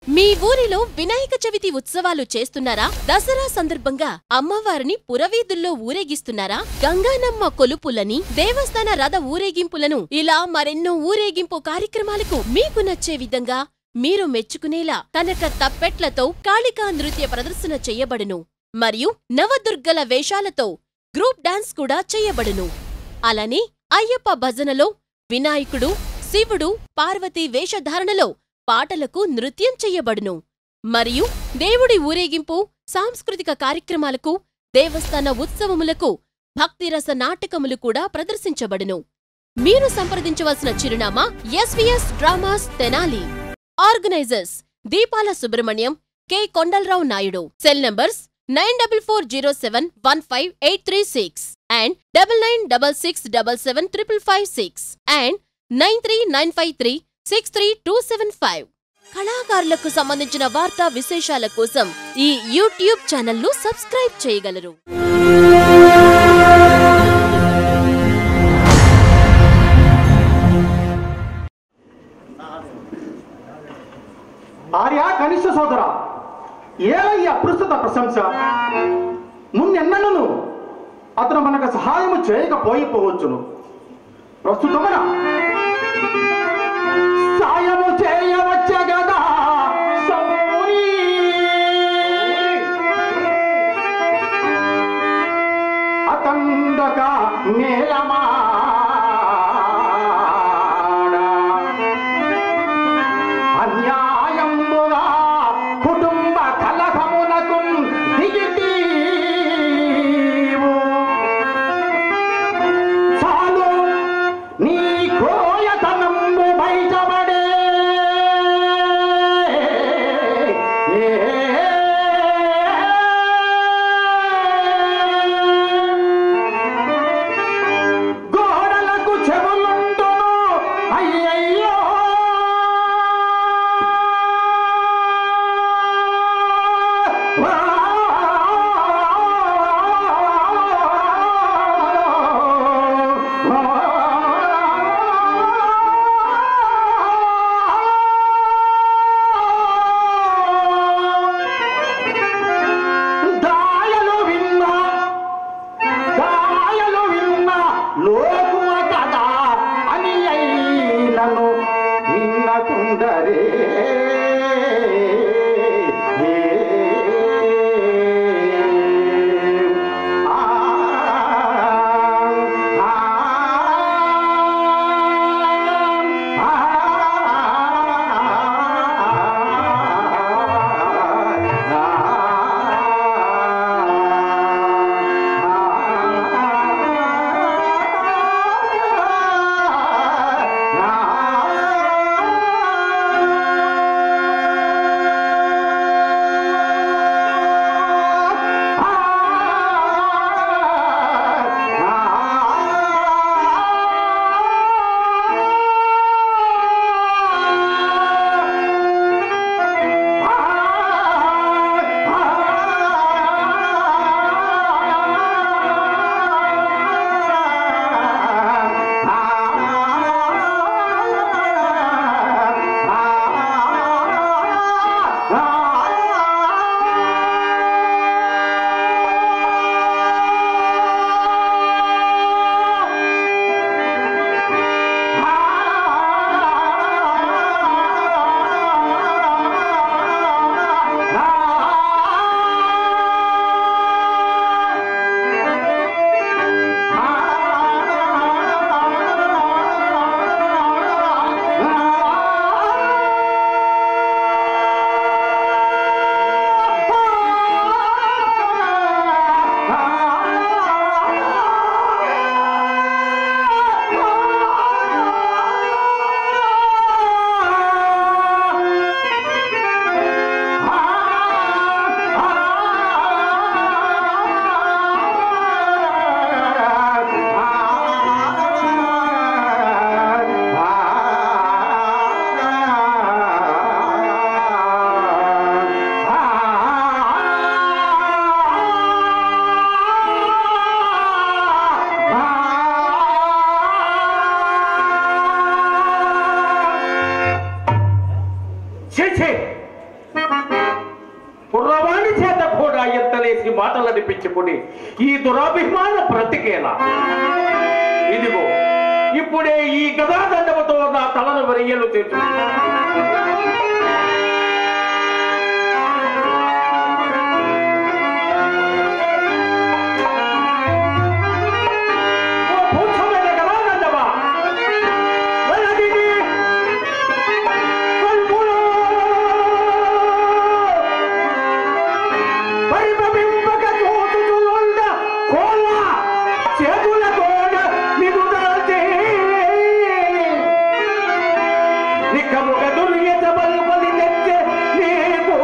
మీ ఊరిలో వినాయక చవితి ఉత్సవాలు చేస్తున్నారా దసరా సందర్భంగా అమ్మవారిని పురవీధుల్లో ఊరేగిస్తున్నారా గంగానమ్మ కొలుపులని దేవస్థాన రథ ఊరేగింపులను ఇలా మరెన్నో ఊరేగింపు కార్యక్రమాలకు మీకు నచ్చే విధంగా మీరు మెచ్చుకునేలా కనక తప్పెట్లతో కాళికా నృత్య ప్రదర్శన చెయ్యబడును మరియు నవదుర్గల వేషాలతో గ్రూప్ డాన్స్ కూడా చెయ్యబడును అలానే అయ్యప్ప భజనలో వినాయకుడు శివుడు పార్వతీ వేషధారణలో పాటలకు నృత్యం చెయ్యబడును మరియు దేవుడి ఊరేగింపు సాంస్కృతిక కార్యక్రమాలకు దేవస్థాన ఉత్సవములకు భక్తిరస నాటకములు కూడా ప్రదర్శించబడును మీరు సంప్రదించవలసిన చిరునామా SVS dramas Tenali organisers Deepala Subrahmanyam K Kondalarao Naidu cell numbers nine double four zero seven one five eight three six and double nine double six double seven triple five six and nine three nine five three six three two seven five కళాకారులకు సంబంధించిన వార్తా విశేషాల కోసం ఈ YouTube ఛానల్ను subscribe చేయగలరు ఆర్య కనిష్ట సోదర ఏమయ్యా ప్రస్తుత ప్రశంస మున్నెన్నను అతను మనకు సహాయము చేయకపోయిపోవచ్చును ప్రస్తుతమున సాయము చేయవచ్చ గదా సమూరి. అతందక మేలమాడ అన్యాయముగా కుటుంబ కలహమునకు దిగితీవు చాలు నీ కుర్రవాణి చేత కూడా ఎత్తలేసి మాటలు అనిపించుకుని ఈ దురాభిమాన బ్రతికేలా ఇదిగో ఇప్పుడే ఈ గదాదండముతో నా తలను వెరియలు తెచ్చు ఓ భూక్షమైన గదాదండమా వెలగిని కల్పులో పరిభవింపక చూచుచునున్న కోల చేతులతోడ నిదుదాల్చి నిక్కముగ దుర్యత బల్బలి తెచ్చే నీకు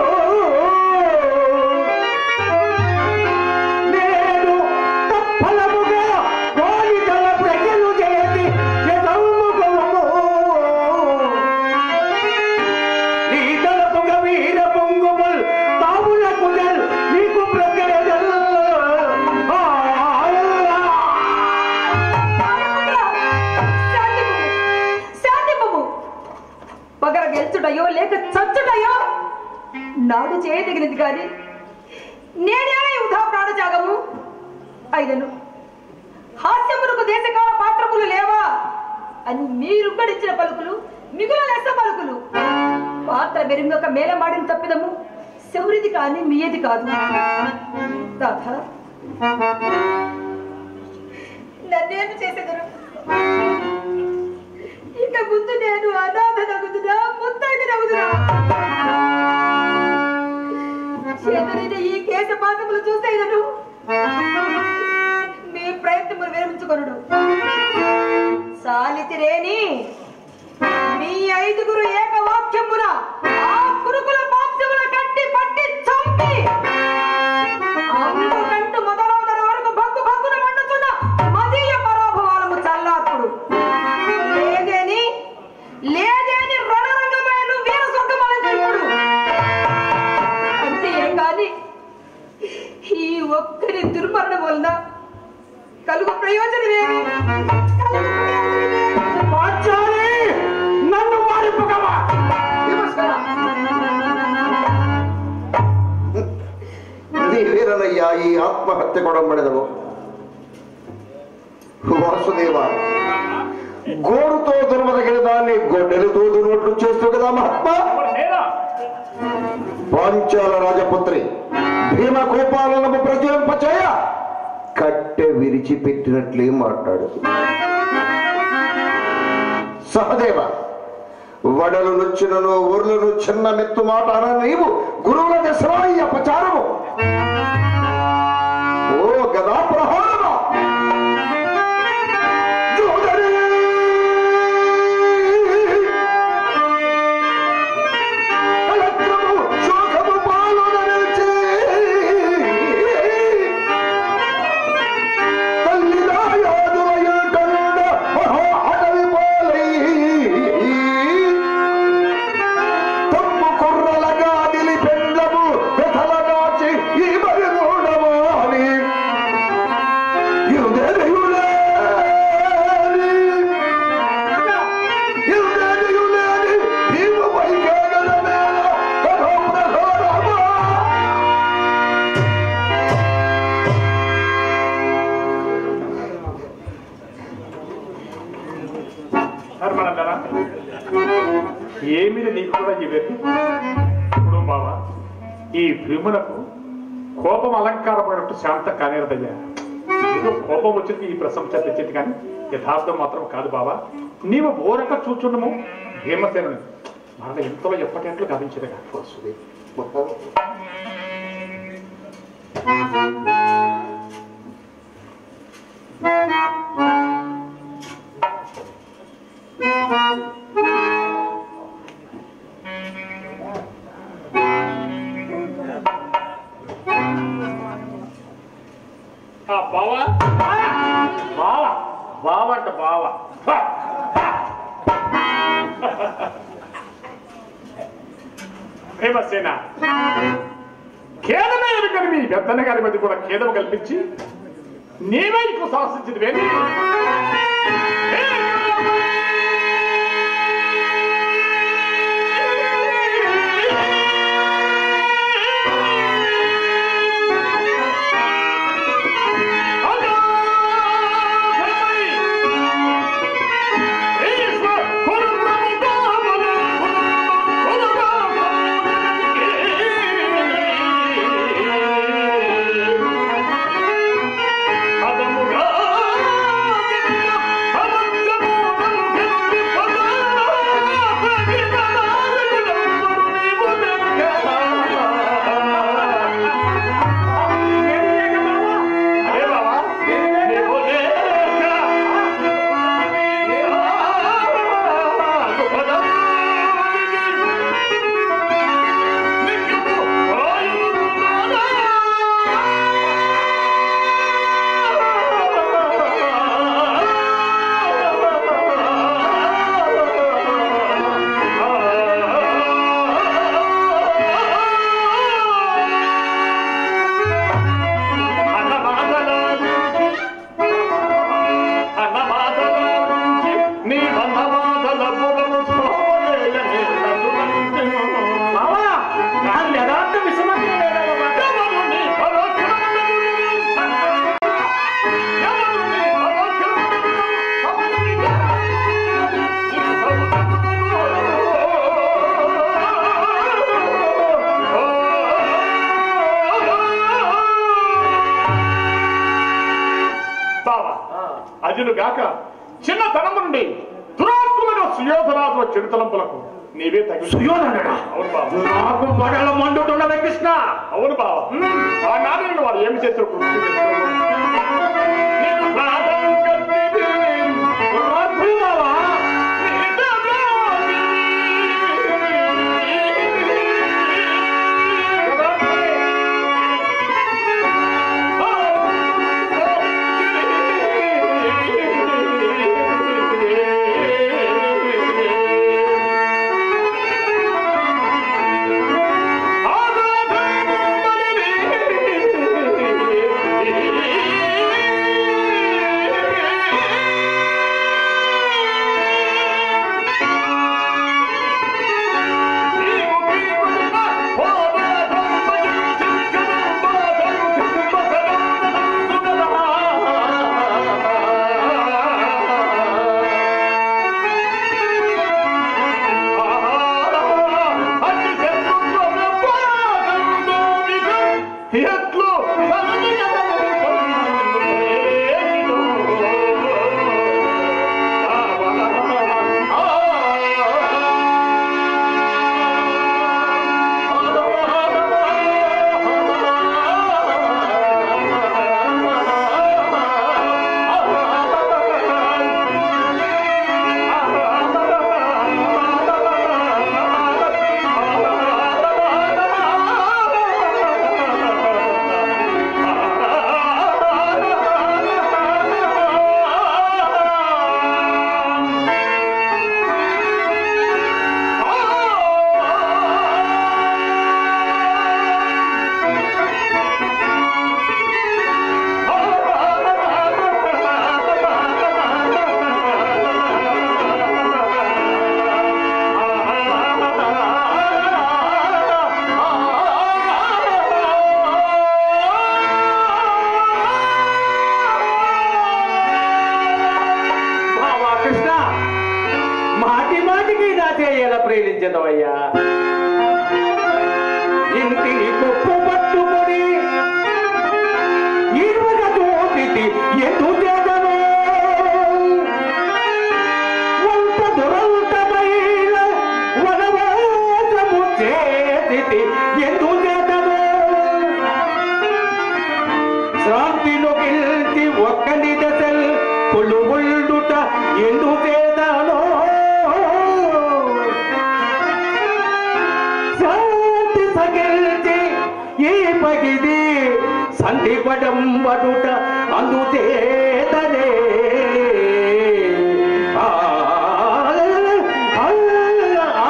నేను తప్పలముగా కోరికల ప్రజలు చేసి ఎదమ్ముకోము నీ తలపుగ వీర పొంగుముల్ తాముల కుదల్ నీకు ప్రగడల్ శాంతింపము పగర గెలుచుటయో లేక చచ్చుటయో నాడు చేయదగినది కాని నేనేనా యుధా ప్రాణత్యాగము అయినను హాస్యమునకు దేశకాల పాత్రములు లేవా అని మీరు గడిచిన పలుకులు మిగుల లెస్స పలుకులు పాత్ర వెరుంగక మేలమాడిన తప్పిదము శౌరిది కాని మీయది కాదు తాత నన్నేమి చేసేదరు ఇక ముందు నేను అనాథ నగుదునా ముత్తైది నగుదునా చెదరిన ఈ కేశ పాఠములు చూసేదను మీ ప్రయత్నములు విరమించుకొనుడు సాలితిరేని మీ ఐదుగురు ఏకవాక్యమున ఆ కురుకుల పాంశముల కట్టి పట్టి చంపి అందు కంటు మొదలవుదర వరకు భగ్గు భగ్గున మండుతున్న మదీయ పరాభవాలము చల్లార్పుడు లేదేని లేదేని రణరంగమైన వీర స్వర్గమలంకరుడు అంతే కానీ ఈ ఒక్కరి దుర్మరణం వలన కలుగు ప్రయోజనమేమి కలుగు ప్రయోజనమేమి? పాంచాలి నన్ను మారిపోగవా నీవేనయ్యా ఈ ఆత్మహత్య కొడంబడెదవు వాసుదేవ గోరుతో దుర్మదగిన దాన్ని గొడ్డలితో దుర్నట్లు చేస్తూ కదా మహాత్మా నేనా పాంచాల రాజపుత్రి భీమ కోపాలను ప్రచురింపచేయ కట్టె విరిచిపెట్టినట్లే మాట్లాడు సహదేవ వడలు నుచ్చినను ఊర్లను చిన్న మెత్తు మాట అన నీవు గురువుల దశరాయి అపచారము ఓ గదా ప్రహారమా జోదరి! కలత్రము శోకము పాలన నిలిచి, తల్లిదాయాదులయుటండ మహా అడవి పాలై, తమ్ము కుర్రలగా నిలిపెండ్లము వెతలగాచి ఈ మరి మూడవాని ధర్మనందన ఏమిది నీకు కూడా ఈ వ్యక్తి ఇప్పుడు బావా ఈ భీమునకు కోపం అలంకారమైనట్టు శాంత కానేరదయ్యా ఏదో కోపం వచ్చింది ఈ ప్రశంస తెచ్చింది కానీ యథార్థం మాత్రం కాదు బావా నీవు ఓరక చూచుండము భీమసేనుని మరణ ఎంతలో ఎప్పటింట్లో గమనించదుగా ఆ బావా బావ బావ అంట బావ భీమసేన ఖేదమే ఎదుకని మీ పెద్దన్న గారి మధ్య కూడా ఖేదము కల్పించి నీవే ఇప్పుడు సాహసించింది వేణి కాక చిన్న తనము నుండి దురాత్మలుగా సుయోధరాజుల చెడుతలంపులకు నీవే తగి సుయోధనుడా అవును బావ నాకు వడల మండుతున్నవే కృష్ణ అవును బావ ఆ నాన్న వారు ఏమి చేస్తారు నీకు ప్రాణం కట్టిది. అద్భుతమా? ఎట్లు బావా కృష్ణ మాటి మాటికి దాచే ఎలా ప్రేరించదవయ్యా ఇంటిని గొప్ప పట్టుకొని ఇరువగ దోపితి ఎందు చేదను వంట దురంతమైన వనవాసము చేతి ఎందు చేదను శ్రాంతిలో గెలిచి ఒక్కని దశల్ కొలువుల్డుట ఎందు చేదానో శాంతి సగెల్చి ఈ పగిది సంధి పడం వడుట అందుచేతనే ఆ, ఆ, ఆ,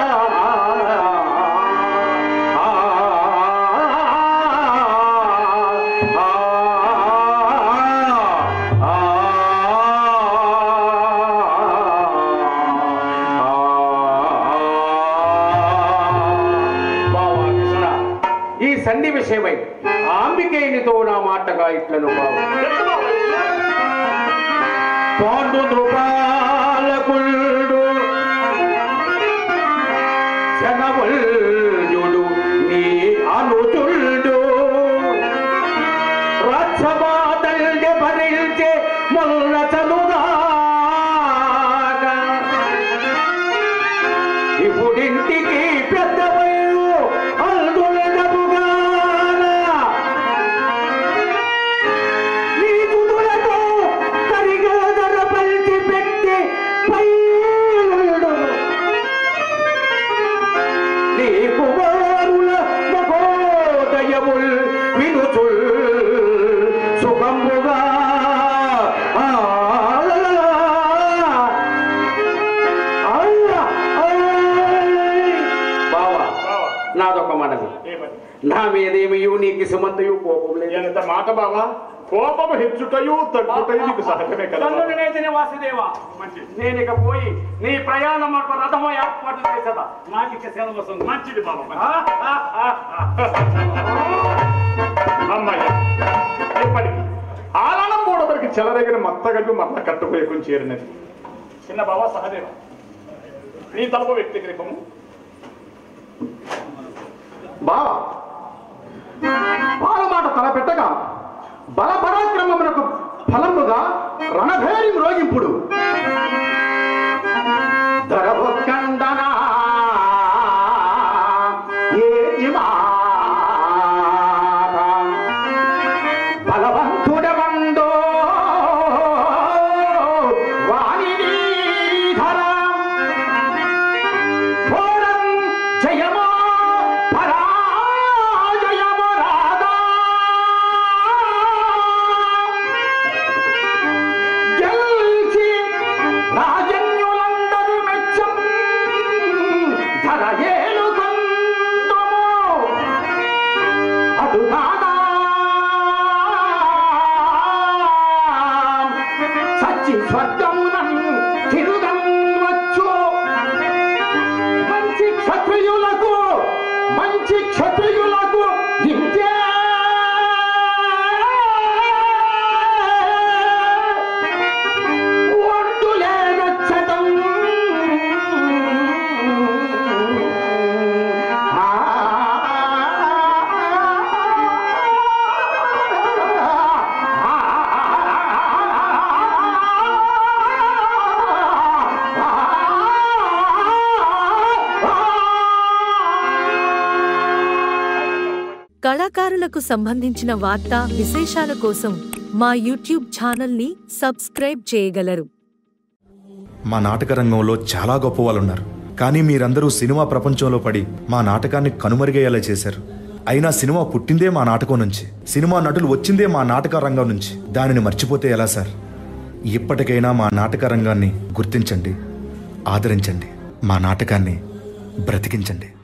బావా కృష్ణ, ఈ సంధి విషయమై ఆంబికేయునితో నా మాటగా ఇట్లను బావ పాండు నృపాలకుల్డు జనవల్యుడు నీ అనుచుల్డు రచ్చబాదల్ని భరించే మొల్ల చనుదాగా ఇప్పుడింటికి పెద్దవయ్యు అందులనముగానా నీ తుదులతో కరిగదర పల్చి పెట్టి పైలుడు నీ కుమారుల మహోదయముల్ వినుచుల్ సుఖముగా ఆ, అయ్యా, అయ్య్. బావా నాదొక మనవి ఏమని నా మీదేమియు నీకు సుమంతయు కోపం లేదు ఎంత మాట బావా కోపము హెచ్చుటయు తగ్గుటయు నీకు సహజమే కదా బావ. తల్లుని వాసుదేవా మంచిది నేను ఇక పోయి నీ ప్రయాణం ఒక రథమ ఏర్పాటు చేసేదా నాకు ఇక సెలవు వస్తుంది మంచిది బాబా అమ్మాయి ఇప్పటికి ఆలనం మూడవరికి చెలరేగిన మత్తగడ్డు మల్ల కట్టుకోయకు చేరినది చిన్న బాబా సహదేవ నీ తలపు వ్యక్తిగతము బావా పాలమాట తలపెట్టగా బల పరాక్రమమునకు ఫలముగా రణభేరి మ్రోగింపుడు ధరవకండనా ఏది మాట బలవంతుడవందో వాణిని ధరం ఘోరం జయమో పరాజయమో రాదా గెలిచి రాజన్యులందరి మెచ్చం ధర ఏలుకొందుము అటు కాదా సచ్చి స్వర్గమునం తిరుగం వచ్చు మంచి క్షత్రియులకు మంచి క్షత్రియులకు ఇంతే ఒడ్డులేనచ్చటం కళాకారులకు సంబంధించిన వార్తా విశేషాల కోసం మా యూట్యూబ్ ఛానల్ని సబ్స్క్రైబ్ చేయగలరు మా నాటక రంగంలో చాలా గొప్ప వాళ్ళు ఉన్నారు కానీ మీరందరూ సినిమా ప్రపంచంలో పడి మా నాటకాన్ని కనుమరుగయ్యేలా చేశారు అయినా సినిమా పుట్టిందే మా నాటకం నుంచి సినిమా నటులు వచ్చిందే మా నాటక రంగం నుంచి దానిని మర్చిపోతే ఎలా సార్ ఇప్పటికైనా మా నాటక రంగాన్ని గుర్తించండి ఆదరించండి మా నాటకాన్ని బ్రతికించండి